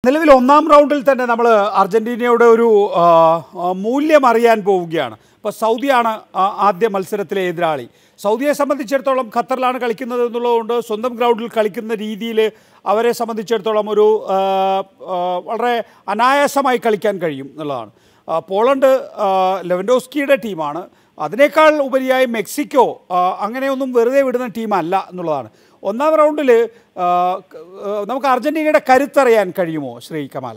നിലവിൽ ഒന്നാം റൗണ്ടിൽ തന്നെ നമ്മൾ അർജന്റീനയുടെ ഒരു ആ, ആ, മൂല്യം അറിയാൻ പോവുകയാണ് ഇപ്പോൾ സൗദിയാണ് ആ, ആദ്യ മത്സരത്തിലെ എതിരാളി സൗദിയെ സംബന്ധിച്ചിടത്തോളം ഖത്തറിലാണ് കളിക്കുന്നത് എന്നുള്ളതുകൊണ്ട് സ്വന്തം ഗ്രൗണ്ടിൽ കളിക്കുന്ന രീതിയിൽ അവരെ സംബന്ധിച്ചിടത്തോളം ഒരു ആ, ആ, വളരെ അനായാസമായി കളിക്കാൻ കഴിയും എന്നുള്ളതാണ് ആ, പോളണ്ട് ആ, ലെവൻഡോസ്കിയുടെ ടീമാണ് അതിനേക്കാൾ ഉപരിയായി മെക്സിക്കോ ആ, അങ്ങനെയൊന്നും വെറുതെ വിടുന്ന ടീമല്ല എന്നുള്ളതാണ് ഒന്നാം റൗണ്ടിൽ നമുക്ക് അർജന്റീനയുടെ കരുത്തറിയാൻ കഴിയുമോ ശ്രീ കമാൽ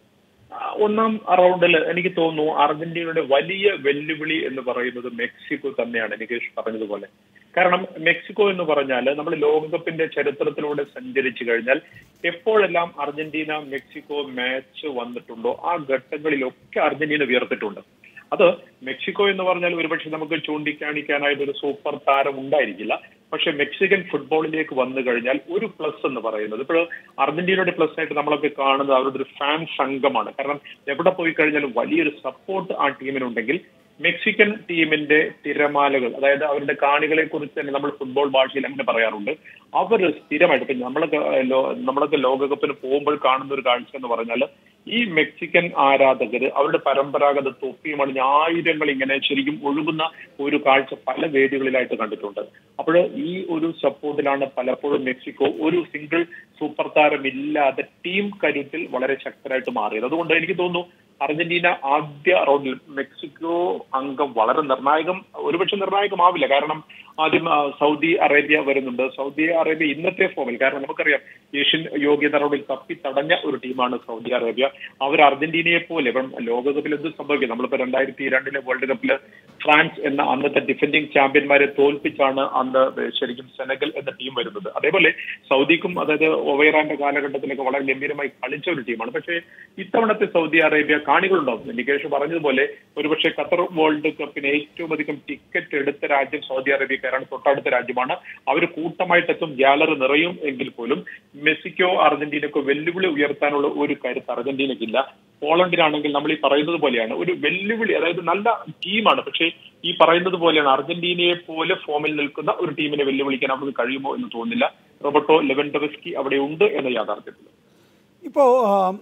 ആ, ഒന്നാം റൗണ്ടിൽ എനിക്ക് തോന്നുന്നു അർജന്റീനയുടെ വലിയ വെല്ലുവിളി എന്ന് പറയുന്നത് മെക്സിക്കോ തന്നെയാണ് നികേഷ് പറഞ്ഞതുപോലെ കാരണം മെക്സിക്കോ എന്ന് പറഞ്ഞാൽ നമ്മൾ ലോകകപ്പിന്റെ ചരിത്രത്തിലൂടെ സഞ്ചരിച്ചു കഴിഞ്ഞാൽ എപ്പോഴെല്ലാം അർജന്റീന മെക്സിക്കോ മാച്ച് വന്നിട്ടുണ്ടോ ആ ഘട്ടങ്ങളിലൊക്കെ അർജന്റീന ഉയർത്തിട്ടുണ്ട് അത് മെക്സിക്കോ എന്ന് പറഞ്ഞാൽ ഒരുപക്ഷെ നമുക്ക് ചൂണ്ടിക്കാണിക്കാനായിട്ട് ഒരു സൂപ്പർ താരം ഉണ്ടായിരിക്കില്ല പക്ഷെ മെക്സിക്കൻ ഫുട്ബോളിലേക്ക് വന്നു കഴിഞ്ഞാൽ ഒരു പ്ലസ് എന്ന് പറയുന്നത് ഇപ്പോൾ അർജന്റീനയുടെ പ്ലസ് ആയിട്ട് നമ്മളൊക്കെ കാണുന്നത് അവരുടെ ഒരു ഫാൻ സംഘമാണ് കാരണം എവിടെ പോയി കഴിഞ്ഞാലും വലിയൊരു സപ്പോർട്ട് ആ ടീമിനുണ്ടെങ്കിൽ മെക്സിക്കൻ ടീമിന്റെ തിരമാലകൾ അതായത് അവരുടെ കാണികളെ കുറിച്ച് തന്നെ നമ്മൾ ഫുട്ബോൾ ഭാഷയിൽ അങ്ങനെ പറയാറുണ്ട് അവർ സ്ഥിരമായിട്ട് ഇപ്പൊ നമ്മളൊക്കെ ലോ- നമ്മളൊക്കെ ലോകകപ്പിന് പോകുമ്പോൾ കാണുന്ന ഒരു കാഴ്ച എന്ന് പറഞ്ഞാൽ ഈ മെക്സിക്കൻ ആരാധകര് അവരുടെ പരമ്പരാഗത തൊപ്പിയും അണിഞ്ഞ് ആയിരങ്ങൾ ഇങ്ങനെ ശരിക്കും ഒഴുകുന്ന ഒരു കാഴ്ച പല വേദികളിലായിട്ട് കണ്ടിട്ടുണ്ട് അപ്പോൾ ഈ ഒരു സപ്പോർട്ടിലാണ് പലപ്പോഴും മെക്സിക്കോ ഒരു സിംഗിൾ സൂപ്പർ താരം ഇല്ലാതെ ടീം കരുത്തിൽ വളരെ ശക്തരായിട്ട് മാറിയത് അതുകൊണ്ട് എനിക്ക് തോന്നുന്നു അർജന്റീന ആദ്യ റൗണ്ടിൽ മെക്സിക്കോ അംഗം വളരെ നിർണായകം ഒരുപക്ഷെ നിർണായകമാവില്ല കാരണം ആദ്യം ആ, സൗദി അറേബ്യ വരുന്നുണ്ട് സൗദി അറേബ്യ ഇന്നത്തെ ഫോമിൽ കാരണം നമുക്കറിയാം ഏഷ്യൻ യോഗ്യത റൗണ്ടിൽ തപ്പി തടഞ്ഞ ഒരു ടീമാണ് സൗദി അറേബ്യ അവർ അർജന്റീനയെ പോലെ ഇപ്പം ലോകകപ്പിൽ എന്ത് സംഭവിക്കും നമ്മളിപ്പോ രണ്ടായിരത്തി രണ്ടിലെ വേൾഡ് കപ്പിൽ ഫ്രാൻസ് എന്ന അന്നത്തെ ഡിഫൻഡിംഗ് ചാമ്പ്യന്മാരെ തോൽപ്പിച്ചാണ് അന്ന് ശരിക്കും സെനഗൽ എന്ന ടീം വരുന്നത് അതേപോലെ സൗദിക്കും അതായത് ഒവൈറാന്റെ കാലഘട്ടത്തിലൊക്കെ വളരെ ഗംഭീരമായി കളിച്ച ഒരു ടീമാണ് പക്ഷേ ഇത്തവണത്തെ സൗദി അറേബ്യ കാണികളുണ്ടാവും നികേഷ് പറഞ്ഞതുപോലെ ഒരുപക്ഷെ ഖത്തർ വേൾഡ് കപ്പിന് ഏറ്റവും അധികം ടിക്കറ്റ് എടുത്ത രാജ്യം സൗദി അറേബ്യക്കാരാണ് തൊട്ടടുത്ത രാജ്യമാണ് അവർ കൂട്ടമായിട്ടെത്തും ഗ്യാലറി നിറയും എങ്കിൽ പോലും മെസ്സിക്കോ അർജന്റീനക്കോ വെല്ലുവിളി ഉയർത്താനുള്ള ഒരു കരുത്ത് അർജന്റീനയ്ക്കില്ല പോളണ്ടിനാണെങ്കിൽ നമ്മൾ ഈ പറയുന്നത് പോലെയാണ് ഒരു വെല്ലുവിളി അതായത് നല്ല ടീമാണ് പക്ഷേ ഈ പറയുന്നത് പോലെയാണ് അർജന്റീനയെ പോലെ ഫോമിൽ നിൽക്കുന്ന ഒരു ടീമിനെ വെല്ലുവിളിക്കാൻ അവർക്ക് കഴിയുമോ എന്ന് തോന്നുന്നില്ല റോബർട്ടോ ലെവൻഡോവസ്കി അവിടെ ഉണ്ട് എന്ന യാഥാർത്ഥ്യത്തിൽ ഇപ്പോൾ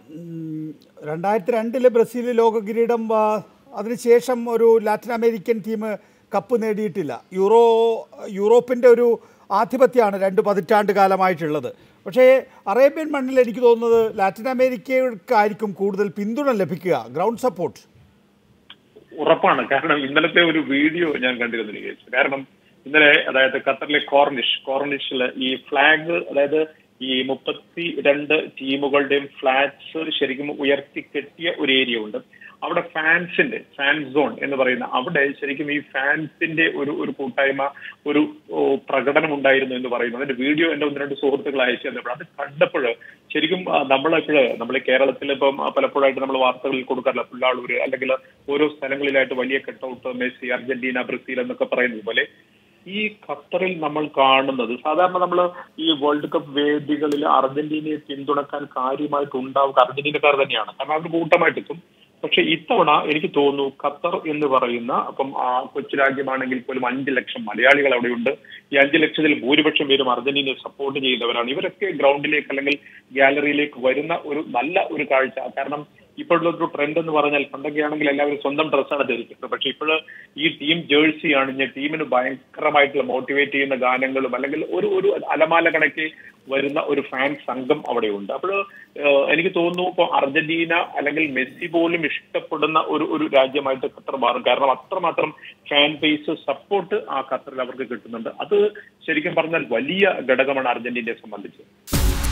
രണ്ടായിരത്തി രണ്ടില് ബ്രസീൽ ലോക കിരീടം ആ, അതിനുശേഷം ഒരു ലാറ്റിൻ അമേരിക്കൻ ടീം കപ്പ് നേടിയിട്ടില്ല യൂറോ യൂറോപ്പിൻ്റെ ഒരു ആധിപത്യമാണ് രണ്ട് പതിറ്റാണ്ട് കാലമായിട്ടുള്ളത് പക്ഷേ അറേബ്യൻ മണ്ണിൽ എനിക്ക് തോന്നുന്നത് ലാറ്റിൻ അമേരിക്കക്കായിരിക്കും കൂടുതൽ പിന്തുണ ലഭിക്കുക ഗ്രൗണ്ട് സപ്പോർട്ട് ഉറപ്പാണ് കാരണം ഇന്നലത്തെ ഒരു വീഡിയോ ഞാൻ കണ്ടിരുന്നു നികേഷ് കാരണം ഇന്നലെ അതായത് ഖത്തറിലെ കോർണിഷ് കോർണിഷില് ഈ ഫ്ലാഗ് അതായത് ഈ മുപ്പത്തി രണ്ട് ടീമുകളുടെയും ഫ്ലാഗ്സ് ശരിക്കും ഉയർത്തി കെട്ടിയ ഒരു ഏരിയ ഉണ്ട് അവിടെ ഫാൻസിന്റെ ഫാൻ സോൺ എന്ന് പറയുന്ന അവിടെ ശരിക്കും ഈ ഫാൻസിന്റെ ഒരു ഒരു കൂട്ടായ്മ ഒരു ഓ, പ്രകടനം ഉണ്ടായിരുന്നു എന്ന് പറയുന്നു അതിന്റെ വീഡിയോ എന്റെ ഒന്ന് രണ്ട് സുഹൃത്തുക്കൾ അയച്ചു തന്നപ്പോൾ അത് കണ്ടപ്പോൾ ശരിക്കും നമ്മളെപ്പോഴ് നമ്മൾ കേരളത്തിൽ ഇപ്പം ആ, പലപ്പോഴായിട്ട് നമ്മൾ വാർത്തകളിൽ കൊടുക്കാറില്ല പുള്ളാളൂര് അല്ലെങ്കിൽ ഓരോ സ്ഥലങ്ങളിലായിട്ട് വലിയ കട്ടൗട്ട് മെസ്സി അർജന്റീന ബ്രസീൽ എന്നൊക്കെ പറയുന്നത് പോലെ ഈ ഖത്തറിൽ നമ്മൾ കാണുന്നത് സാധാരണ നമ്മൾ ഈ വേൾഡ് കപ്പ് വേദികളിൽ അർജന്റീനയെ പിന്തുണക്കാൻ കാര്യമായിട്ട് ഉണ്ടാവുക അർജന്റീനക്കാർ തന്നെയാണ് കാരണം അവർ കൂട്ടമായിട്ട് എത്തും പക്ഷെ ഇത്തവണ എനിക്ക് തോന്നുന്നു ഖത്തർ എന്ന് പറയുന്ന അപ്പം ആ കൊച്ചു രാജ്യമാണെങ്കിൽ പോലും അഞ്ച് ലക്ഷം മലയാളികൾ അവിടെയുണ്ട് ഈ അഞ്ച് ലക്ഷത്തിൽ ഭൂരിപക്ഷം പേരും അർജന്റീനയെ സപ്പോർട്ട് ചെയ്യുന്നവരാണ് ഇവരൊക്കെ ഗ്രൗണ്ടിലേക്ക് അല്ലെങ്കിൽ ഗാലറിയിലേക്ക് വരുന്ന ഒരു നല്ല ഒരു കാഴ്ച കാരണം ഇപ്പോഴുള്ള ഒരു ട്രെൻഡ് എന്ന് പറഞ്ഞാൽ പണ്ടൊക്കെ ആണെങ്കിൽ എല്ലാവരും സ്വന്തം ഡ്രസ്സാണ് ധരിക്കുന്നത് പക്ഷെ ഇപ്പോൾ ഈ ടീം ജേഴ്സി അണിഞ്ഞ് ടീമിന് ഭയങ്കരമായിട്ടുള്ള മോട്ടിവേറ്റ് ചെയ്യുന്ന ഗാനങ്ങളും അല്ലെങ്കിൽ ഒരു ഒരു അലമാല കണക്ക് വരുന്ന ഒരു ഫാൻ സംഘം അവിടെയുണ്ട് അപ്പോൾ എനിക്ക് തോന്നുന്നു ഇപ്പോൾ അർജന്റീന അല്ലെങ്കിൽ മെസ്സി പോലും ഇഷ്ടപ്പെടുന്ന ഒരു ഒരു രാജ്യമായിട്ട് ഖത്തർ മാറും കാരണം അത്രമാത്രം ഫാൻ ബേസ് സപ്പോർട്ട് ആ ഖത്തറിൽ അവർക്ക് കിട്ടുന്നുണ്ട് അത് ശരിക്കും പറഞ്ഞാൽ വലിയ ഘടകമാണ് അർജന്റീനയെ സംബന്ധിച്ച്